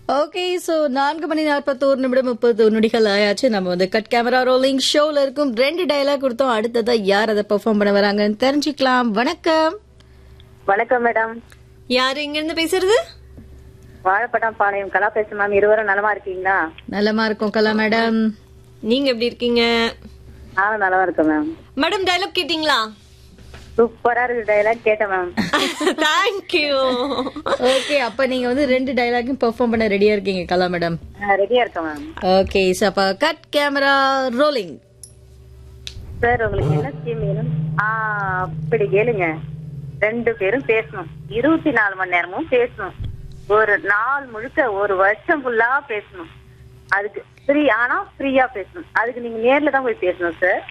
Okay so நான்கு மணி நாற்பத்தோரு நிமிடம் முப்பது நொடிகள் ஆயாச்சு நம்ம வந்து கட் கேமரா ரோலிங் ஷோல இருக்கும் ரெண்டு டயலாக் கொடுத்தோம் அடுத்ததா யார் அதை பெர்ஃபார்ம் பண்ண வராங்கன்னு தெரிஞ்சுக்கலாம் வணக்கம் வணக்கம் மேடம் யாரு இங்க இருந்து பேசுறது வாழைப்பட்டம் பாளையம் கலா பேசுறேன் மேம் இருவரும் நலமா இருக்கீங்களா நலமா இருக்கும் கலா மேடம் நீங்க எப்படி இருக்கீங்க நானும் நலமா இருக்கேன் மேம் மேடம் டயலாக் கேட்டீங்களா சூப்பரா இருக்கு டைலாக் கேட்டேன் மேம் தேங்க்யூ ஓகே அப்ப நீங்க வந்து ரெண்டு டயலாக்கும் பெர்ஃபார்ம் பண்ண ரெடியா இருக்கீங்க கலா மேடம் ரெடியா இருக்கேன் மேம் ஓகே சோ அப்ப கட் கேமரா ரோலிங் சார் உங்களுக்கு என்ன ஸ்கீம் வேணும் ஆ அப்படி கேளுங்க ரெண்டு பேரும் பேசணும் இருபத்தி நாலு மணி நேரமும் பேசணும் ஒரு நாள் முழுக்க ஒரு வருஷம் ஃபுல்லா பேசணும் அதுக்கு ஃப்ரீ ஆனா ஃப்ரீயா பேசணும் அதுக்கு நீங்க நேர்ல தான் போய் பேசணும் சார்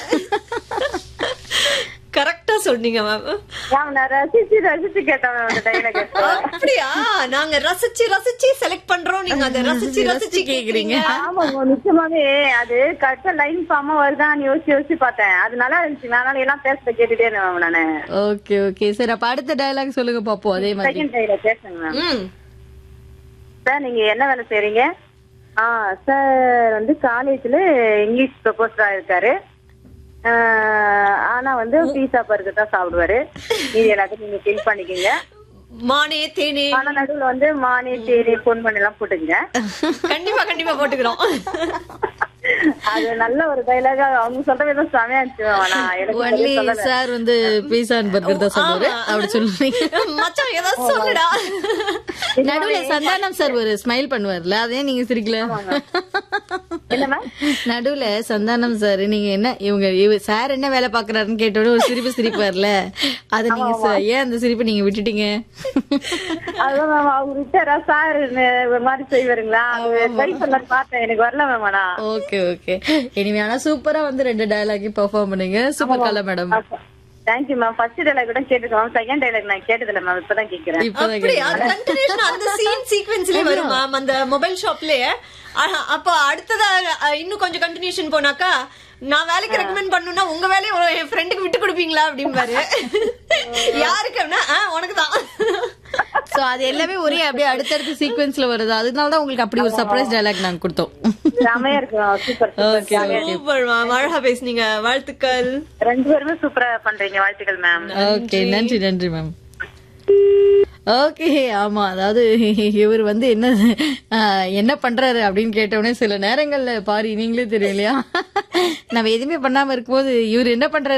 கரெக்டா சொன்னீங்க மேம் மேம் நான் ரசிச்சு ரசிச்சு கேட்டேன் மேம் அந்த டைலாக் அப்படியா நாங்க ரசிச்சு ரசிச்சு செலக்ட் பண்றோம் நீங்க அதை ரசிச்சு ரசிச்சு கேக்குறீங்க ஆமா நிச்சயமாவே அது கரெக்டா லைன் ஃபார்மா வருதான்னு யோசிச்சு யோசிச்சு பார்த்தேன் அது நல்லா இருந்துச்சு அதனால எல்லாம் பேசுறத கேட்டுட்டே இருந்தேன் மேம் நானு ஓகே ஓகே சரி அப்ப அடுத்த டயலாக் சொல்லுங்க பாப்போம் அதே மாதிரி செகண்ட் டைலாக் பேசுங்க மேம் ம் சார் நீங்க என்ன வேலை செய்றீங்க ஆ சார் வந்து காலேஜ்ல இங்கிலீஷ் ப்ரொபோசரா இருக்காரு ஆஹ், ஆனா வந்து பீஸா பர்கர் தான் சாப்பிடுவாரு இது எல்லாத்தையும் நீங்க ஃபில் பண்ணிக்கோங்க மானே தேனே ஆனா நடுவுல வந்து மானி தேனி பொன் பண்ணி எல்லாம் போட்டுங்க கண்டிப்பா கண்டிப்பா போட்டுக்கிறோம் அது நல்ல ஒரு டைலாக அவங்க சொல்ற விதம் செமையா இருந்துச்சு ma'am. ஆனா எனக்கு ஒன்லி சரியா சொல்லல. சார் வந்து பீஸா அண்ட் பர்கர் தான் சொல்லுவாரு ஆமா. அப்படி சொல்லுவீங்க மச்சான் ஏதாவது சொல்லுடா நடுவுல சந்தானம் சார் ஒரு ஸ்மைல் பண்ணுவார்ல அதே நீங்க சிரிக்கல என்ன மேம் நடுவுல சந்தானம் சார் நீங்க என்ன இவங்க சார் என்ன வேலை பாக்குறாருன்னு கேட்டோட ஒரு சிரிப்பு சிரிப்பார்ல அத நீங்க ச- ஏன் அந்த சிரிப்பை நீங்க விட்டுட்டீங்க அதான் மேம் அவங்க விட்டாரா சார் ஒரு மாதிரி செய்வாருங்களா ட்ரை பண்ண பார்த்தேன் எனக்கு வரல மேம் ஆனா ஓகே ஓகே இனிமே ஆனா சூப்பரா வந்து ரெண்டு டயலாக்கையும் பெர்ஃபார்ம் பண்ணுங்க super Kala madam thank you ma'am first dialogue கூட கேட்டுருக்கோம் மேம் செகண்ட் டைலாக் நான் கேட்டதில்ல மேம் இப்பதான் கேக்குறேன் இப்பதான் அப்படியா கண்டினியூஷன் அந்த சீன் சீக்வென்ஸ்லயே வரும் மேம் அந்த மொபைல் ஷாப்லயே அப்ப அடுத்ததா அஹ், இன்னும் கொஞ்சம் கண்டினியூஷன் போனாக்கா நான் வேலைக்கு ரெக்கமெண்ட் பண்ணுனா உங்க வேலையை ஒரு- என் ஃப்ரெண்டுக்கு விட்டு கொடுப்பீங்களா அப்படிம்பாரு யாருக்கு அப்படின்னா "ஆ, உனக்கு தான் சோ அது எல்லாமே ஒரே அப்படியே அடுத்தடுத்த சீக்வென்ஸ்ல வருது அதனால தான் உங்களுக்கு அப்படி ஒரு சர்ப்ரைஸ் டயலாக் நாங்க கொடுத்தோம் செமையா இருக்கு சூப்பர் ஓகே சூப்பர் மேம் அழகா பேசுனீங்க வாழ்த்துக்கள் ரெண்டு பேருமே சூப்பரா பண்றீங்க வாழ்த்துக்கள் மேம் ஓகே நன்றி நன்றி மேம் ஓகே ஆமா அதாவது இவர் வந்து என்ன ஆஹ், என்ன பண்றாரு அப்படின்னு கேட்டவுடனே சில நேரங்கள்ல பாரு நீங்களே தெரியும் இல்லையா நம்ம எதுவுமே பண்ணாம இருக்கும்போது இவர் என்ன பண்றாரு